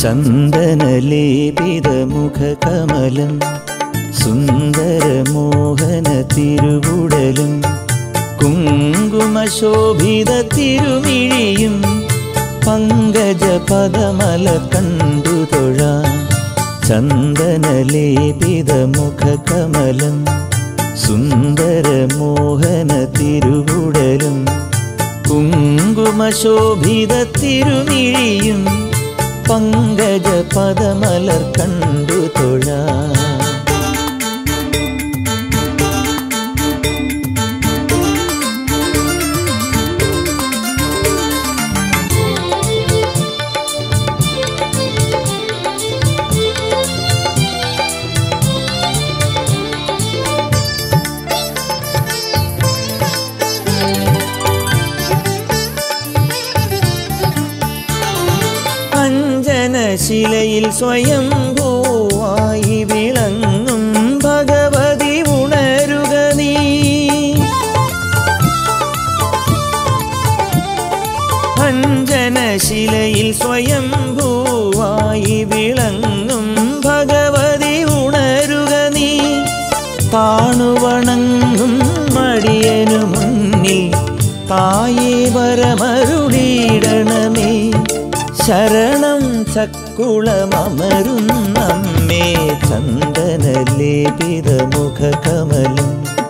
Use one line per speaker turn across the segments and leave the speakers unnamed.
ചന്ദനലേപിതമുഖകമലം സുന്ദരമോഹന തിരുവുടലും കുങ്കുമശോഭിത തിരുമിഴിയും പങ്കജ പദമല കണ്ടു തൊഴ ചന്ദനലേപിതമുഖകമലം സുന്ദരമോഹന തിരുവുടലും കുങ്കുമശോഭിത തിരുമിഴിയും പങ്കജ പദമലർ കണ്ടു തൊഴ അഞ്ജനശിലയിൽ സ്വയം ഭൂവായി വിളങ്ങും ഭഗവതി ഉണരുക നീ അഞ്ജനശിലയിൽ സ്വയം ഭൂവായി വിളങ്ങും ഭഗവതി ഉണരുക നീ താണുവണങ്ങും മടിയനു മുന്നിൽ തായേ വരമരുളിയിടണമേ ശരണം ചക്കുളമരുന്നമ്മേ ചന്ദനലേപിതമുഖകമലും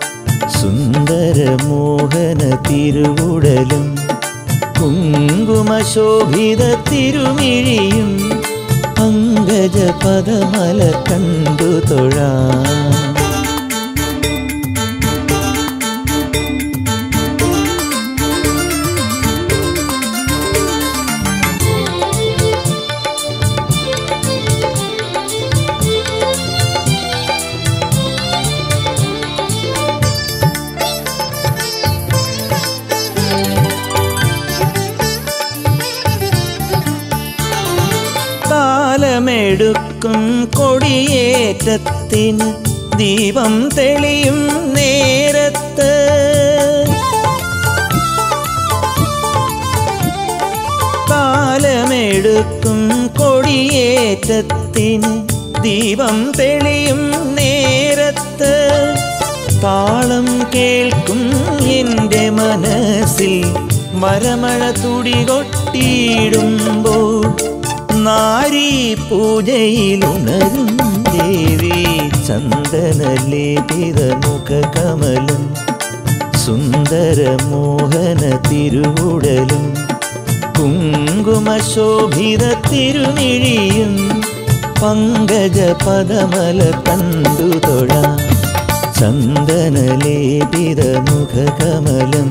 സുന്ദരമോഹന തിരുവുടലും കുങ്കുമശോഭിത തിരുമിഴിയും പങ്കജ പദമല കണ്ടു തൊഴാ കാലമെടുക്കും കൊടിയേറ്റത്തിന് ദീപം തെളിയും നേരത്ത് കാലമെടുക്കും കൊടിയേറ്റത്തിന് ദീപം തെളിയും നേരത്ത് താളം കേൾക്കും എൻ്റെ മനസ്സിൽ മരമഴ തുടികൊട്ടിയിടുമ്പോൾ നാരീ പൂജയിലുണരും ദേവി ചന്ദനലേപിതമുഖകമലും സുന്ദരമോഹന തിരുവുടലും കുങ്കുമശോഭിത തിരുമിഴിയും പങ്കജ പദമല കണ്ടു തൊഴ ചന്ദനലേപിതമുഖകമലം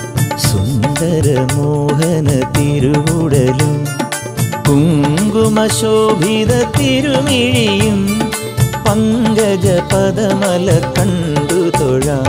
സുന്ദരമോഹന തിരുവുടലും കുങ്കുമശോഭിത തിരുമിഴിയും പങ്കജ പദമല കണ്ടു തൊഴാ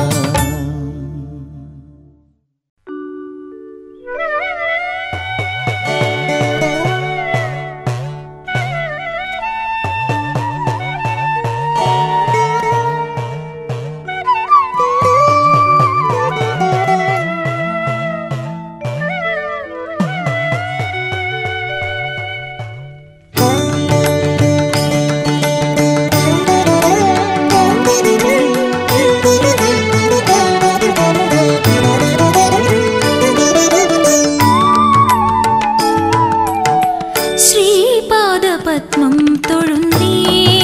ശ്രീപാദപത്മം തൊഴുന്നേ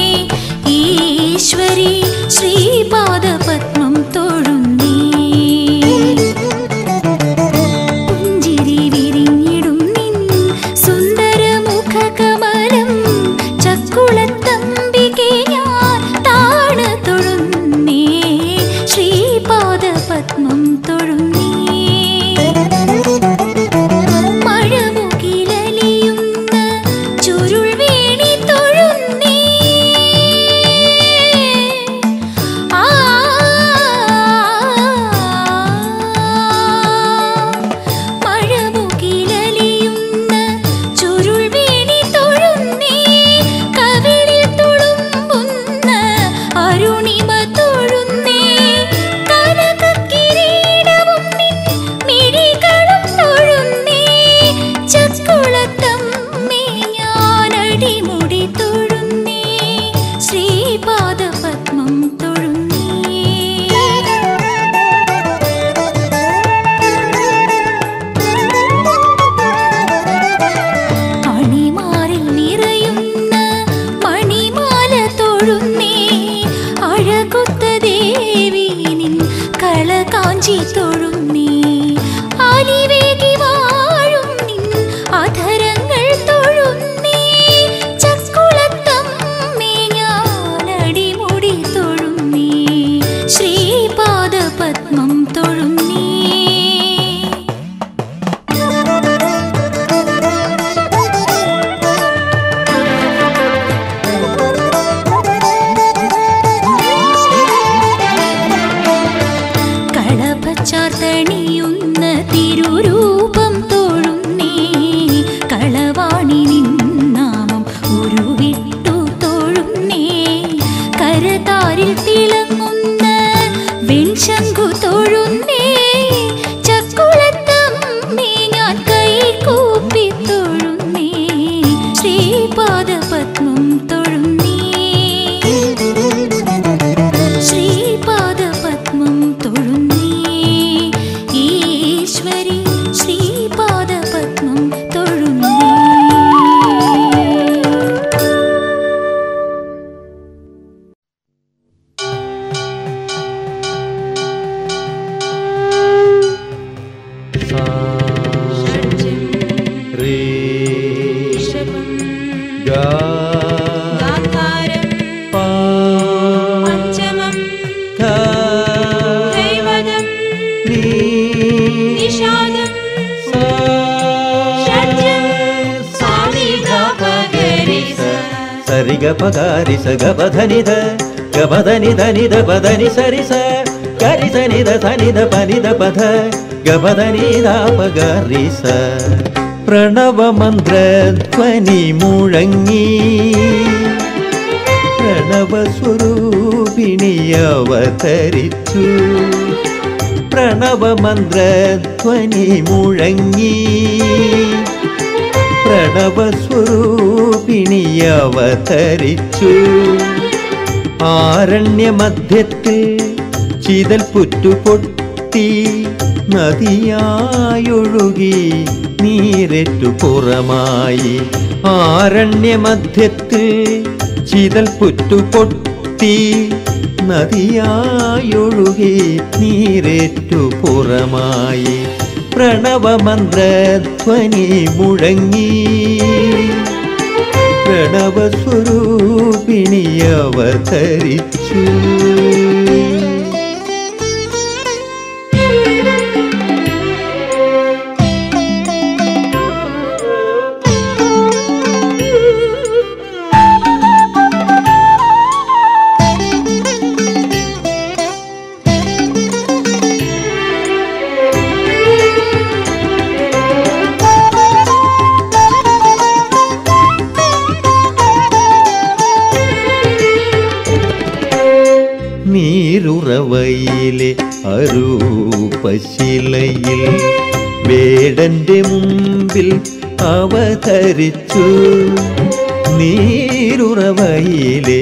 ഈശ്വരി ശ്രീപാദപത്മം തൊഴുന്നേ പുഞ്ചിരി വിരിഞ്ഞിടും നിൻ സുന്ദരമുഖകമലം ചക്കുളത്തമ്പികെ ഞാൻ താണ് തൊഴുന്നേ ശ്രീപാദപത്മം തൊഴുന്നേ മഴമുകിലലിയുന്ന ചുരുൾവേണി തൊഴുന്നേ ആ മഴമുകിലലിയുന്ന ചുരുൾവേണി തൊഴുന്നേ കവിളിൽ തുളുമ്പുന്ന അരുണിമ തൊഴുന്നേ കനകക്കിരീടവും നിൻ മിഴികളും തൊഴുന്നേ ചക്കുളത്തമ്മേ ഞാൻ പത്മം തൊഴുന്നേ അണിമാറിൽ നിറയുന്ന മണിമാല തൊഴുന്നേ അഴകൊത്ത ദേവി നിൻ കളകാഞ്ചി തൊഴുന്നേ ആലിവേഗി വാഴും നിൻ അധരങ്ങൾ തൊഴുന്നേ ചക്കുളത്തമ്മേ ഞാനടിമുടി തൊഴുന്നേ ശ്രീപാദ പത്മം തൊഴുന്നേ കളഭച്ചാർത്തണിയുന്ന തിരുരൂപം തൊഴുന്നേ കളവാണി നിന്നാമം ഉരുവിട്ടു തൊഴുന്നേ കരതാരിൽ തിളങ്ങുന്ന വെൺശങ്കു തൊഴുന്നേ ചക്കുളത്തമ്മേ ഞാൻ കൈ കൂപ്പി തൊഴുന്നേ ശ്രീപാദ പത്മം തൊഴുന്നേ ശ്രീപാദപത്മം തൊഴുന്നേ ഈശ്വരി ശ്രീപാദപത്മം തൊഴുന്നേ
റേ ഗാ പാ ധ നീ സാ സരിഗ പകാരി സ ഗപധനിധ ഗപധനിധ നിധ പദനി സരി സ ഗരി സനിധ സനിധ പനിധ പഥ ഗപധനിധ പഗരി സ പ്രണവമന്ത്രധ്വനി മുഴങ്ങി പ്രണവസ്വരൂപിണി അവതരിച്ചു പ്രണവമന്ത്രധ്വനി മുഴങ്ങി പ്രണവസ്വരൂപിണി അവതരിച്ചു ആരണ്യമധ്യത്തിൽ ചിതൽ പുറ്റുപൊട്ടി നദിയായൊഴുകി നീരറ്റു പുറമായി ആരണ്യമധ്യത്തിൽ ചിതൽ പുറ്റുപൊട്ടി നദിയായൊഴുകി നീരേറ്റു പുറമായി പ്രണവമന്ത്രധ്വനി മുഴങ്ങി പ്രണവസ്വരൂപിണി അവതരിച്ചു നീരുറവയിലെ അരൂപശിലയിൽ വേടന്റെ മുമ്പിൽ അവതരിച്ചു നീരുറവയിലെ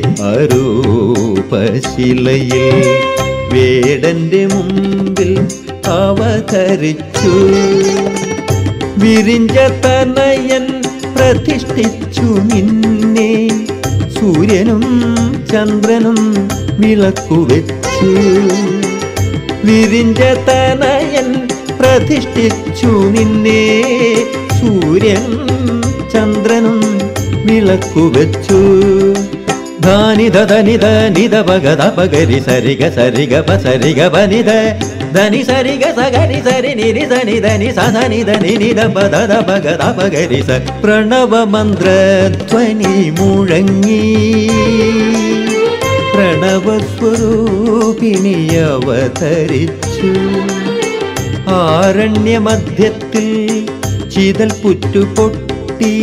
അരൂപശിലയിൽ വേടന്റെ മുമ്പിൽ അവതരിച്ചു വിരിഞ്ച തനയൻ പ്രതിഷ്ഠിച്ചു നിന്നെ സൂര്യനും ചന്ദ്രനും വിളക്കുവെച്ചു വിരിഞ്ച തനയൻ പ്രതിഷ്ഠിച്ചു നിന്നെ സൂര്യൻ ചന്ദ്രനും വിളക്കുവെച്ചു ധാനിത ധനിത നിത പഗത പകരി സരിഗ സരിഗ പ സരിഗ പനിത ധനി സരിഗ സഗരി സരി നിരി സനി ധനി സധനി ധനി നിത പദ പഗത പകരി സ പ്രണവ മന്ത്രധ്വനി മുഴങ്ങി പ്രണവസ്വരൂപിണി അവതരിച്ചു ആരണ്യമധ്യത്തിൽ ചിതൽ പുറ്റുപൊട്ടി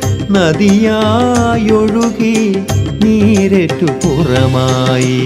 നദിയായൊഴുകി നീരറ്റു പുറമായി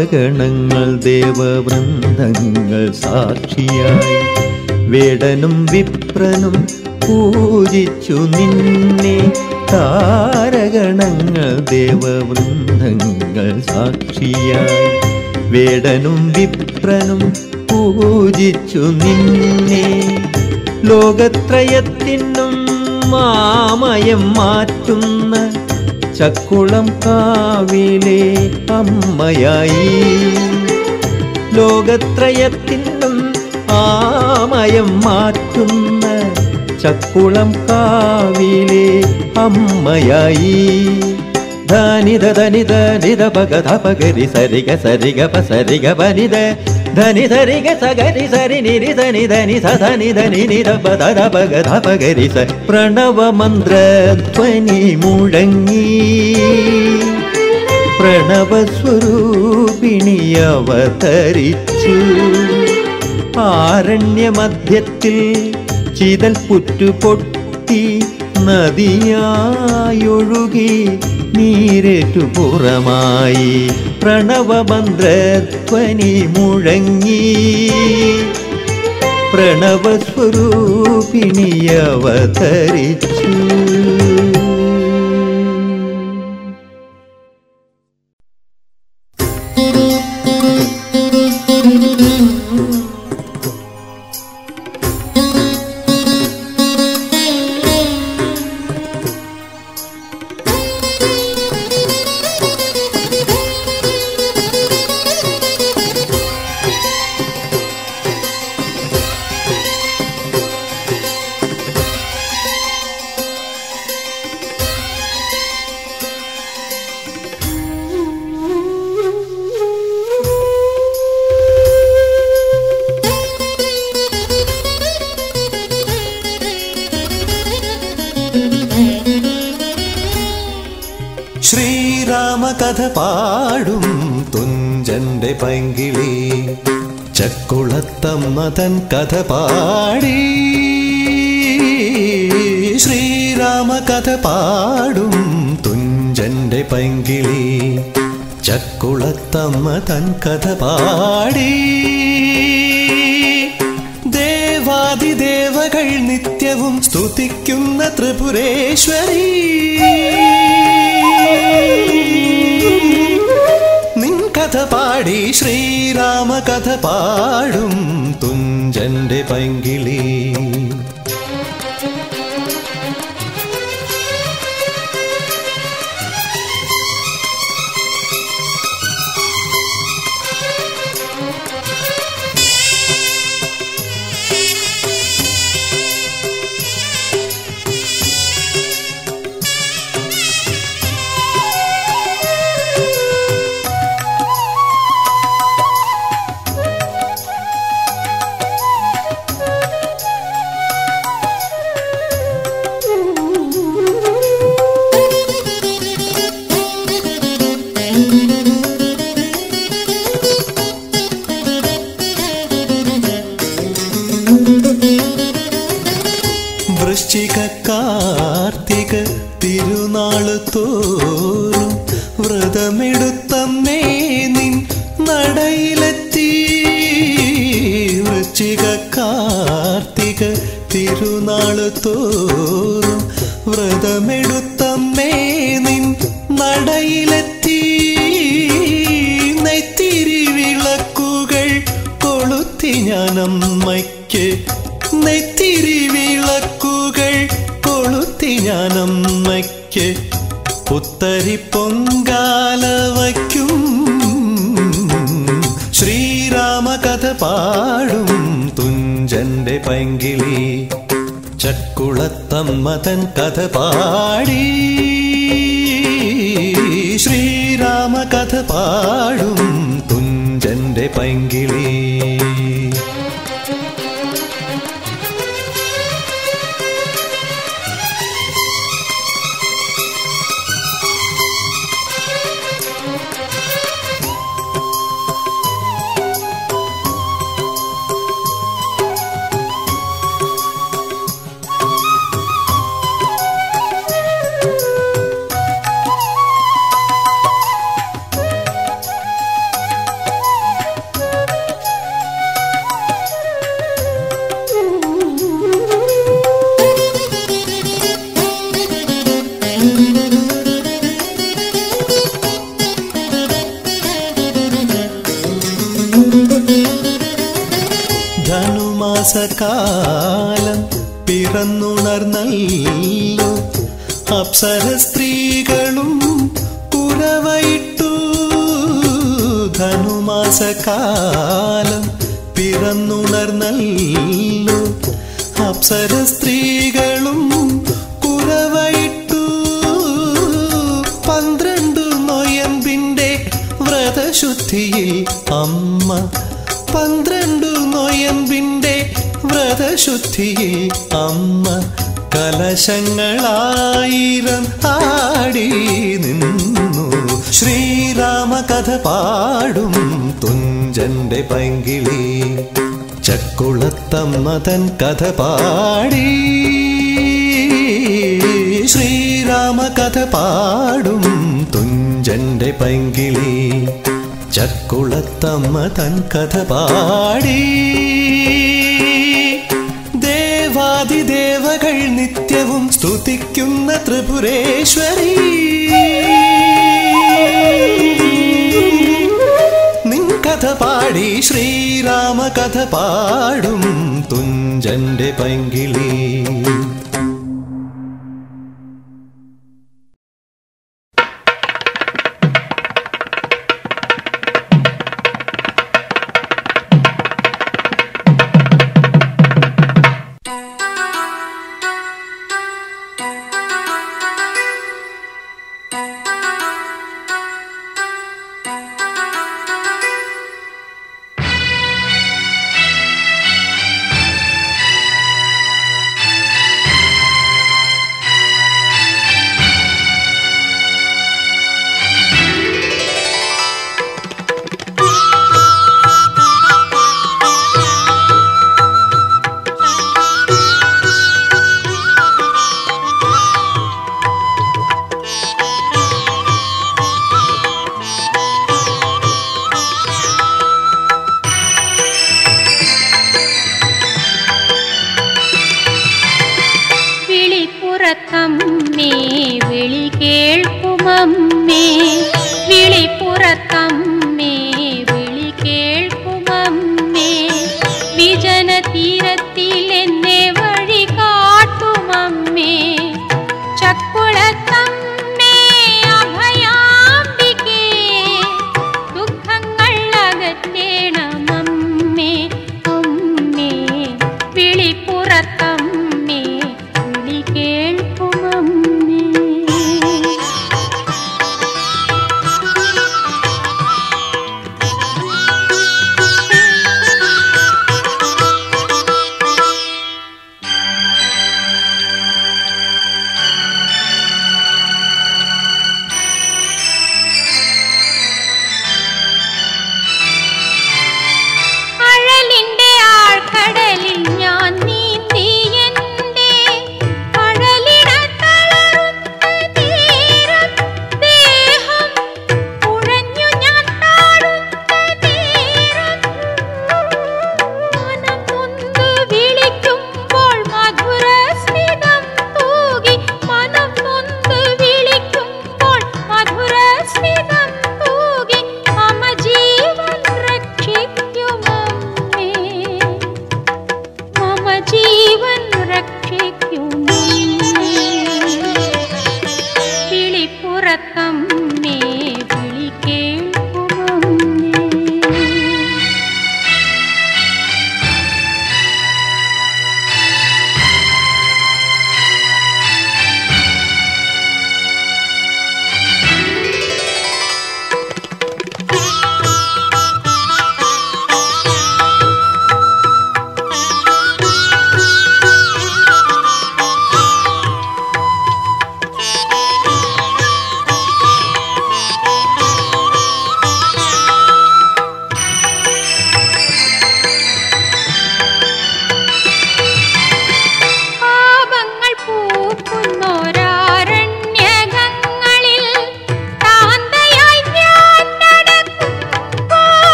താരഗണങ്ങൾ ദേവവൃന്ദങ്ങൾ സാക്ഷിയായി വേടനും വിപ്രനും പൂജിച്ചു നിന്നെ താരഗണങ്ങൾ ദേവവൃന്ദങ്ങൾ സാക്ഷിയായി വേടനും വിപ്രനും പൂജിച്ചു നിന്നെ ലോകത്രയത്തിനും മാമയം മാറ്റുന്ന ചക്കുളം കാവിലെ അമ്മയായി ലോകത്രയത്തിനും ആമയം മാറ്റുന്ന ചക്കുളം കാവിലെ അമ്മയായി ധനിത ധനിത നിത പക പകരി സരിഗ സരിഗ പ സരിഗ പനിത ധനി സരിഗ സഗരി സരി നിരി ധനി ധനി സധനി ധനി നിര പദ പഗ പകരി സ പ്രണവ മന്ത്ര ധ്വനി മുഴങ്ങി പ്രണവസ്വരൂപിണി അവതരിച്ചു ആരണ്യമധ്യത്തിൽ ചിതൽ പുറ്റുപൊട്ടി നദിയായൊഴുകി നീരേറ്റു പുറമായി പ്രണവമന്ത്രധ്വനി മുഴങ്ങി പ്രണവസ്വരൂപിണി അവതരിച്ചു
ശ്രീരാമകഥ പാടും തുഞ്ചന്റെ പൈങ്കിളി ചക്കുളത്തമ്മ തൻ കഥ പാടി ശ്രീരാമകഥ പാടും തുഞ്ചന്റെ പൈങ്കിളി ചക്കുളത്തമ്മ തൻ കഥ പാടി ദേവാദിദേവകൾ നിത്യവും സ്തുതിക്കുന്ന ത്രിപുരേശ്വരി നിൻ കഥ പാടി ശ്രീരാമ കഥ പാടും തുഞ്ചന്റെ പൈങ്കിളി വൃശ്ചിക കാർത്തിക തിരുനാള് തോറും വ്രതമെടുത്തമ്മേ നിൻ നടയിലെത്തി വൃശ്ചിക കാർത്തിക തിരുനാള് തോറും വ്രതമെടുത്തമ്മേ നിൻ നടയിലെത്തി നെത്തിരി വിളക്കുകൾ കൊളുത്തി ഞാനമ്മയ്ക്ക് നെത്തിരി വിളക്കുകൾ കൊളുത്തി ഞാനമ്മയ്ക്ക് പുത്തരി പൊങ്കാല വയ്ക്കും ശ്രീരാമ കഥ പാടും തുഞ്ചന്റെ പൈങ്കിളി ചക്കുളത്തമ്മ തൻ കഥ പാടി ശ്രീരാമ കഥ പാടും തുഞ്ചന്റെ പൈങ്കിളി ധനുമാസകാലം പിറന്നുണർന്നല്ലോ അപ്സര സ്ത്രീകളും കുരവയിട്ടു ധനുമാസകാലം പിറന്നുണർന്നല്ലോ അപ്സര സ്ത്രീകളും കുരവയിട്ടു പന്ത്രണ്ടു നൊയമ്പിന്റെ വ്രതശുദ്ധിയിൽ അമ്മ പന്ത്രണ്ടു നൊയമ്പിന്റെ വ്രതശുദ്ധിയിൽ അമ്മ കലശങ്ങളായിരം ആടി നിന്നു ശ്രീരാമ കഥ പാടും തുഞ്ചന്റെ പൈങ്കിളി ചക്കുളത്തമ്മ തൻ കഥ പാടി ശ്രീരാമ കഥ പാടും തുഞ്ചന്റെ പൈങ്കിളി ചക്കുളത്തമ്മ തൻ കഥ പാടി ദേവാദിദേവകൾ നിത്യവും സ്തുതിക്കുന്ന ത്രിപുരേശ്വരി നിൻ കഥ പാടി ശ്രീരാമ കഥ പാടും തുഞ്ചന്റെ പൈങ്കിളി
ും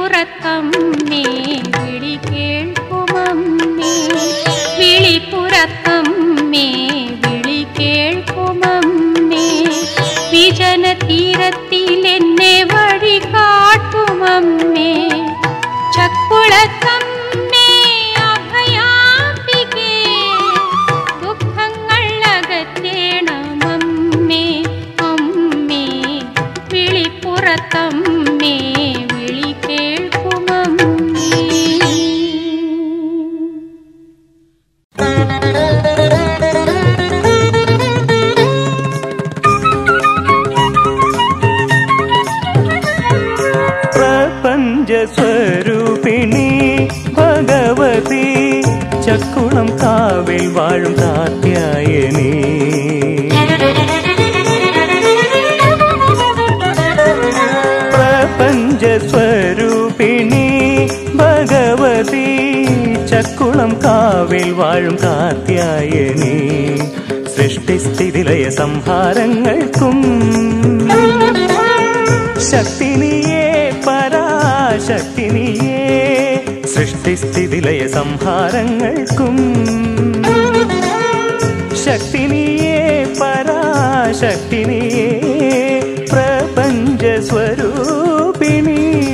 വിളിപ്പുറത്തമ്മേ വിളി കേൾക്കുമമ്മേ വിളിപ്പുറത്തമ്മേ വിളി കേൾക്കുമമ്മേ വിജന തീരത്തിൽ എന്നെ വഴി കാട്ടുമമ്മേ ചക്കുളത്തമ്മേ അഭയാംബികേ ദുഃഖങ്ങൾ അകറ്റേണമമ്മേ അമ്മേ വിളിപ്പുറത്തമ്മേ വിളി കേൾക്കുമമ്മേ
പ്രപഞ്ചസ്വരൂപിണി ഭഗവതി ചക്കുളം കാവിൽ വാഴും കാത്യായനി പ്രപഞ്ചസ്വരൂപിണി ഭഗവതി ചക്കുളം കാവിൽ വാഴും കാത്യായനി സൃഷ്ടിസ്ഥിതിലയ സംഹാരങ്ങൾക്കും ശക്തിനിയേ പരാശക്തിനിയേ സൃഷ്ടിസ്ഥിതിലയ സംഹാരങ്ങൾക്കും ശക്തിനിയേ പരാശക്തിനിയേ പ്രപഞ്ച സ്വരൂപിണി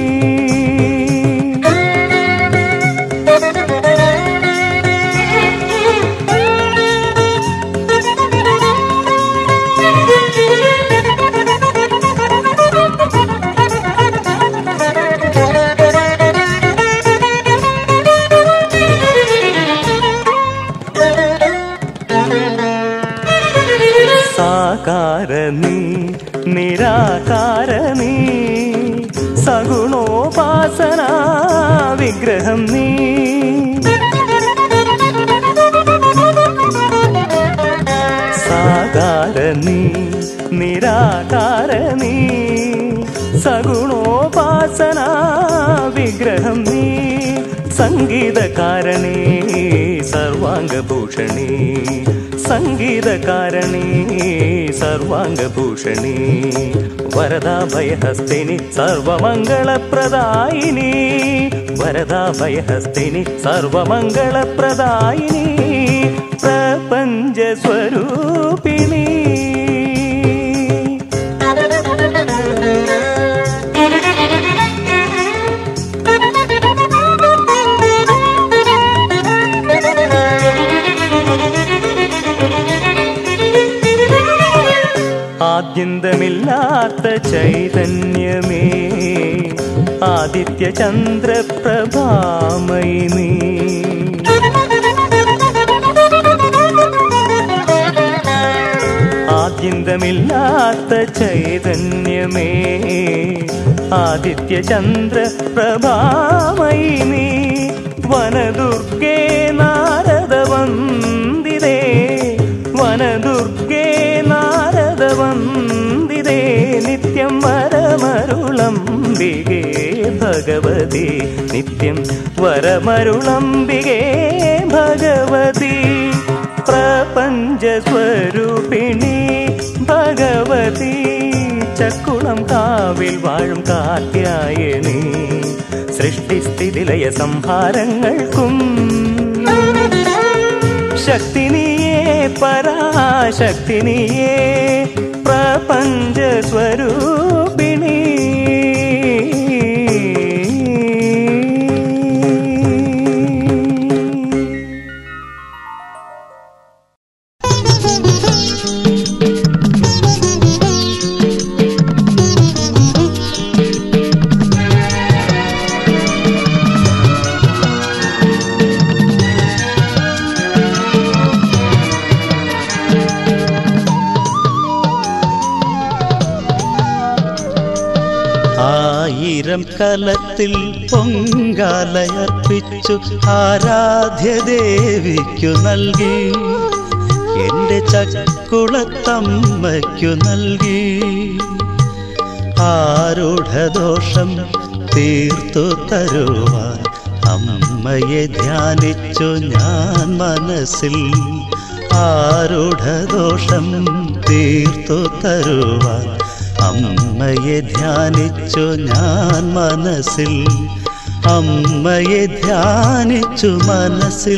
സാകാര നീ നിരാകാര നീ സഗുണോപാസന വിഗ്രഹം നീ സാകാര നീ നിരാകാര നീ സഗുണോപാസന വിഗ്രഹം നീ സംഗീതകാരണേ സർവാംഗഭൂഷണി സംഗീതകാരണി സർവാംഗഭൂഷണി വരദാഭയഹസ്തിനി സർവമംഗളപ്രദായിനി വരദാഭയഹസ്തിനി സർവമംഗളപ്രദായിനി പ്രപഞ്ച സ്വരൂപിണി ആദ്യന്തമില്ലാത്ത ചൈതന്യമേ ആദിത്യ ചന്ദ്രപ്രഭാമയി നീ ആദ്യന്തമില്ലാത്ത ചൈതന്യമേ ആദിത്യ ചന്ദ്രപ്രഭാമയി നീ വനദുർഗേ നാരദവന്ദിതേ വനദുർഗേ നാരദവന്ദിതേ നിത്യം വരമരുളംബികേ ഭഗവതി നിത്യം വരമരുളംബികേ ഭഗവതി പ്രപഞ്ച സ്വരൂപിണി ഭഗവതി ചക്കുളം കാവിൽ വാഴും കാത്യായനി സൃഷ്ടിസ്ഥിതിലയ സംഹാരങ്ങൾക്കും ശക്തിനിയേ പരാശക്തിനിയേ പ്രപഞ്ച സ്വരൂപിണി
ആയിരം കലത്തിൽ പൊങ്കാലയർപ്പിച്ചു ആരാധ്യ ദേവിക്കു നൽകി എന്റെ ചക്കുളത്തമ്മയ്ക്കു നൽകി ആരൂഢദോഷം തീർത്തു തരുവാൻ അമ്മയെ ധ്യാനിച്ചു ഞാൻ മനസ്സിൽ ആരൂഢദോഷം തീർത്തു തരുവാൻ അമ്മയെ ധ്യാനിച്ചു ഞാൻ മനസ്സിൽ
അമ്മയെ ധ്യാനിച്ചു മനസ്സിൽ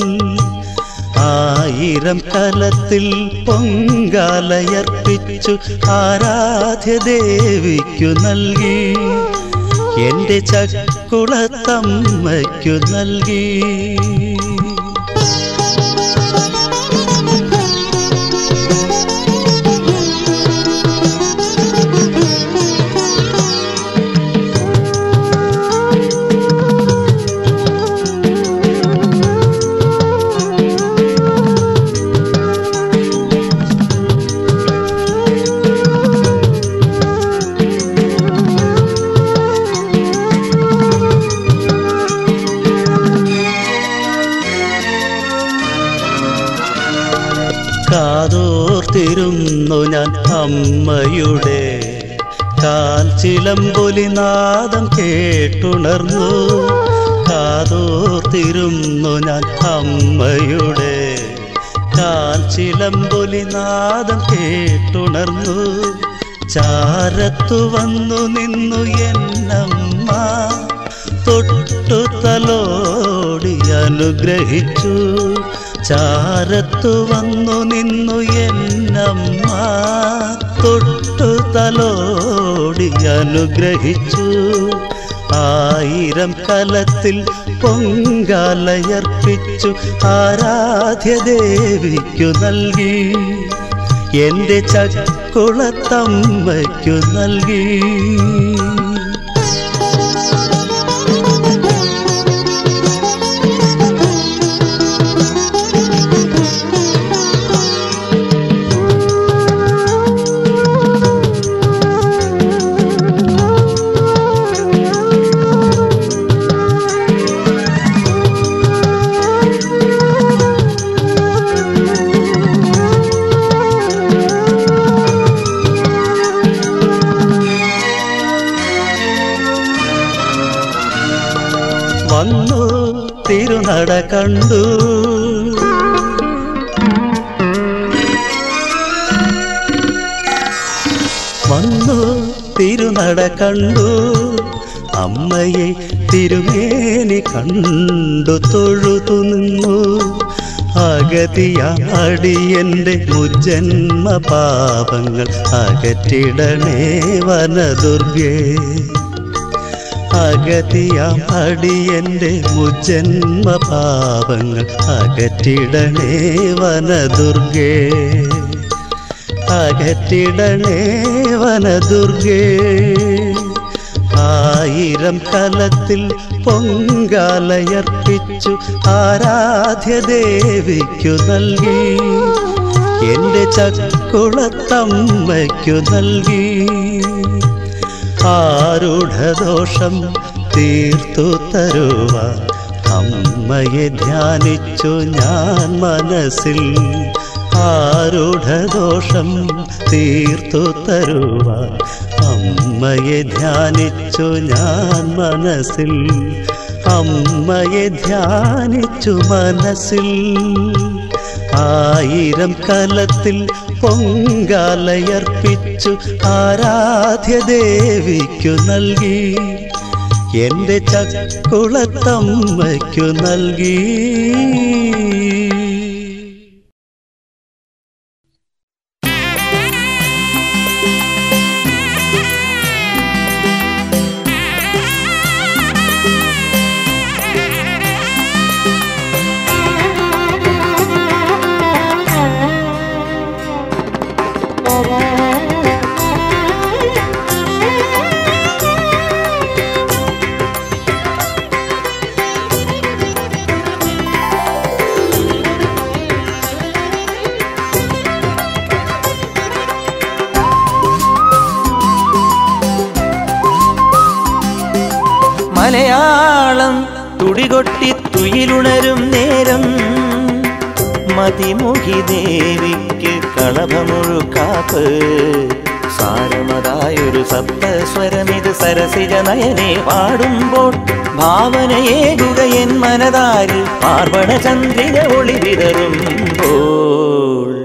ആയിരം കലത്തിൽ പൊങ്കാലയർപ്പിച്ചു ആരാധ്യ ദേവിക്കു നൽകി എന്റെ ചക്കുളത്തമ്മയ്ക്കു നൽകി കാതോർത്തിരുന്നു ഞാൻ അമ്മയുടെ കാൽ ചിലമ്പൊലിനാദം കേട്ടുണർന്നു കാതോർത്തിരുന്നു ഞാൻ അമ്മയുടെ കാൽ ചിലമ്പൊലിനാദം കേട്ടുണർന്നു ചാരത്തു വന്നു നിന്നു എന്നമ്മ തൊട്ടു തലോടി അനുഗ്രഹിച്ചു ചാരത്തു വന്നു നിന്നു എന്നമ്മ തൊട്ടു തലോടി അനുഗ്രഹിച്ചു ആയിരം കലത്തിൽ പൊങ്കാലയർപ്പിച്ചു ആരാധ്യ ദേവിക്കു നൽകി എന്റെ ചക്കുളത്തമ്മയ്ക്കു നൽകി വന്നു തിരുനട കണ്ടു വന്നു തിരുനട കണ്ടു അമ്മയെ തിരുമേനി കണ്ടു തൊഴുതു നിന്നു അഗതിയാടി എൻ്റെ മുജന്മ പാപങ്ങൾ അകറ്റിടണേ വനദുർഗേ അഗതിയാം അടിയന്റെ മുജന്മ പാപങ്ങൾ അകറ്റിടണേ വനദുർഗേ അകറ്റിടണേ വനദുർഗേ ആയിരം കലത്തിൽ പൊങ്കാലയർപ്പിച്ചു ആരാധ്യ ദേവിക്കു നൽകി എന്റെ ചക്കുളത്തമ്മയ്ക്കു നൽകി ആരൂഢദോഷം തീർത്തു തരുവാൻ അമ്മയെ ധ്യാനിച്ചു ഞാൻ മനസ്സിൽ ആരൂഢദോഷം തീർത്തു തരുവാൻ അമ്മയെ ധ്യാനിച്ചു ഞാൻ മനസ്സിൽ അമ്മയെ ധ്യാനിച്ചു മനസ്സിൽ ആയിരം കലത്തിൽ പൊങ്കാലയർപ്പിച്ചു ആരാധ്യ ദേവിക്കു നൽകി എന്റെ ചക്കുളത്തമ്മയ്ക്കു നൽകി
മലയാളം തുടികൊട്ടി തുയിലുണരും നേരം മതിമുഖി ദേവിക്ക് കളഭമുഴുക്കാപ്പ് സാരമതായൊരു സപ്തസ്വരമിത് സരസിജ നയനെ പാടുമ്പോൾ ഭാവനയേകുക എൻ മനതാരിൽ പാർവണ ചന്ദ്രിക ഒളി വിതറുമ്പോൾ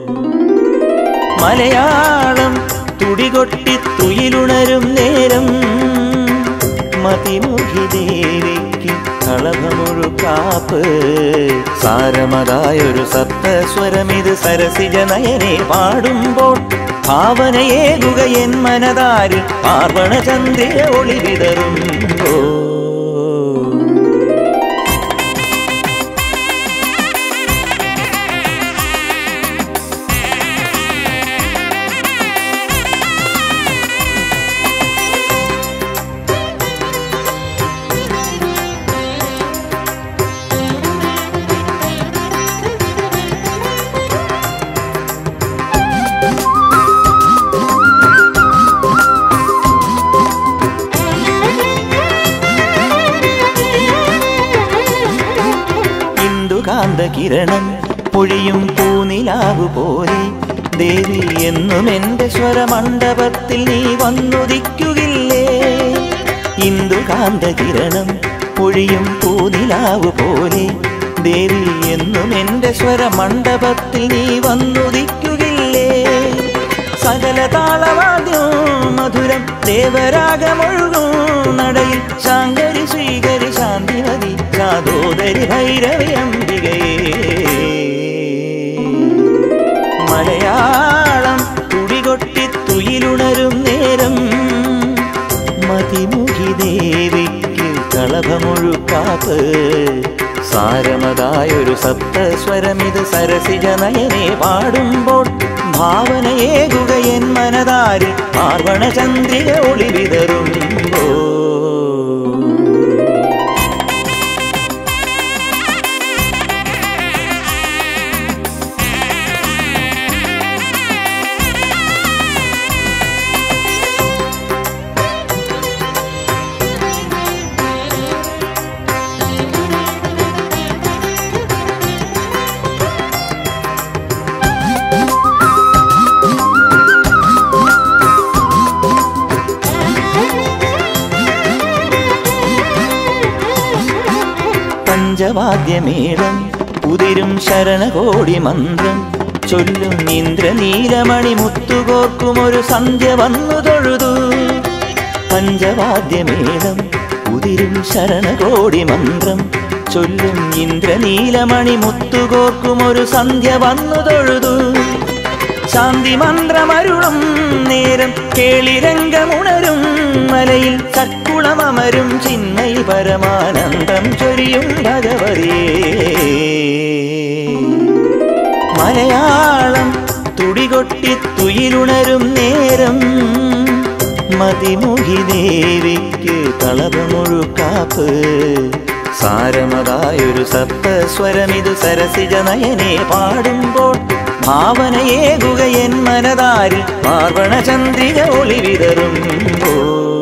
മലയാളം തുടികൊട്ടി തുയിലുണരും നേരം മതിമുഖി ദേവിക്ക് കളഭമൊഴുക്കാപ്പ് സാരമതായൊരു സപ്തസ്വരമിത് സരസിജ നയനെ പാടുമ്പോൾ ഭാവനയേകുക എൻ മനതാരിൽ പാർവണ ചന്ദ്രിക ഒളി വിതറുമ്പോ ഇന്ദുകാന്ത കിരണം പൊഴിയും പൂനിലാവു പോലെ ദേവി എന്നും എന്റെ സ്വരമണ്ഡപത്തിൽ നീ വന്നുദിക്കുകില്ലേ ഇന്ദുകാന്ത കിരണം പൊഴിയും പൂനിലാവു പോലെ ദേവി എന്നും എന്റെ സ്വരമണ്ഡപത്തിൽ നീ വന്നുദിക്കുകില്ലേ സകല താളവാദ്യവും മധുരം ദേവരാഗമൊഴുകും നടയിൽ ശാങ്കരി ശ്രീകരി ശാന്തിമതി ചാതോദരി ഭൈരവി അംബികയേ മലയാളം തുടികൊട്ടി തുയിലുണരും നേരം മതിമുഖി ദേവിക്ക് കളഭമൊഴുക്കാപ്പ് സാരമതായൊരു സപ്തസ്വരമിത് സരസിജ നയനെ പാടുമ്പോൾ ഭാവനയേകുക എൻ മനതാരിൽ പാർവണ ചന്ദ്രിക ഒളി വിതറുമ്പോ പഞ്ചവാദ്യമേളം ഉതിരും ശരണകോടി മന്ത്രം ചൊല്ലും ഇന്ദ്രനീലമണി മുത്തുകോർക്കും ഒരു സന്ധ്യ വന്നു തൊഴുതു പഞ്ചവാദ്യമേളം ഉതിരും ശരണകോടി മന്ത്രം ചൊല്ലും ഇന്ദ്രനീലമണി മുത്തുകോർക്കും ഒരു സന്ധ്യ വന്നു തൊഴുതു ശാന്തി മന്ത്രമരുളും നേരം കേളിരംഗമുണരും മലയിൽ ചക്കുളമമരും ചിന്മയി പരമാനന്ദം ചൊരിയും ഭഗവതിയേ മലയാളം തുടികൊട്ടി തുയിലുണരും നേരം മതിമുഖി ദേവിക്ക് കളഭമൊഴുക്കാപ്പ് സാരമതായൊരു സപ്തസ്വരമിതു സരസിജ നയനെ പാടുമ്പോൾ ഭാവനയേകുക എൻ മനതാരിൽ പാർവണ ചന്ദ്രിക ഒളി വിതറുമ്പോൾ